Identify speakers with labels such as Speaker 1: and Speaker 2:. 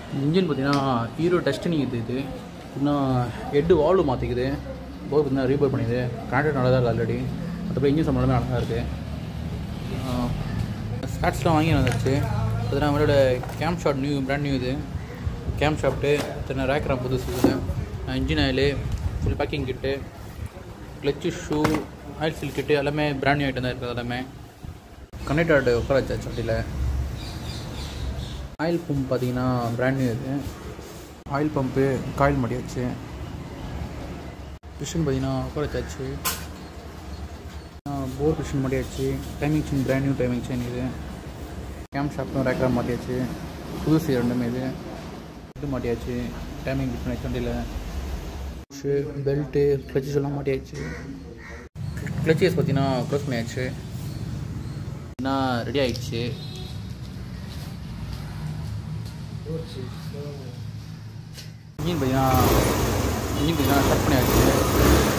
Speaker 1: engine பார்த்தீங்கன்னா hero destiny இது இது இன்னும் ஹெட்டு வால்வு மாற்றிக்குது போர் பார்த்தீங்கன்னா ரீபோர் பண்ணிது கான்ட்ராக்ட் நல்லா தான் இருக்குது ஆல்ரெடி மற்றபடி இன்ஜின் சம்பளமே நல்லா தான் இருக்குது ஸ்டாட்ஸ்லாம் வாங்கி வந்துச்சு பார்த்தீங்கன்னா அவரோட camshaft new brand new இது கேம் ஷாப்ட்டு தன்னை ரேக்ராம் புதுசு இது engine oil full packing kit clutch shoe oil fill kit எல்லாமே பிராண்ட் நியூ ஐட்டம் தான் இருக்குது எல்லாமே கனெக்டட் உட்கார வச்சாச்சு வண்டியில் ஆயில் பம்ப் பார்த்தீங்கன்னா பிராண்ட் நியூ இது ஆயில் பம்பு காயில் மாட்டியாச்சு மிஷின் பார்த்தீங்கன்னா உட்கார வச்சாச்சு போர் மிஷின் மாட்டியாச்சு timing chain brand new timing chain இது கேம் ஷாப்டும் ரேக்ராம் மாட்டியாச்சு புதுசு ரெண்டுமே இது இது மாட்டியாச்சு டைமிங் ஃபிட் பண்ணியாச்சு வண்டியில் ஷூ பெல்ட்டு கிளச்சஸ் எல்லாம் மாட்டியாச்சு கிளச்சஸ் பார்த்தீங்கன்னா க்ளோஸ் பண்ணியாச்சு என்ன ரெடி ஆயிடுச்சு இன்ஜின் பார்த்தீங்கன்னா இன்ஜின் பார்த்தீங்கன்னா ஸ்டார்ட் பண்ணியாச்சு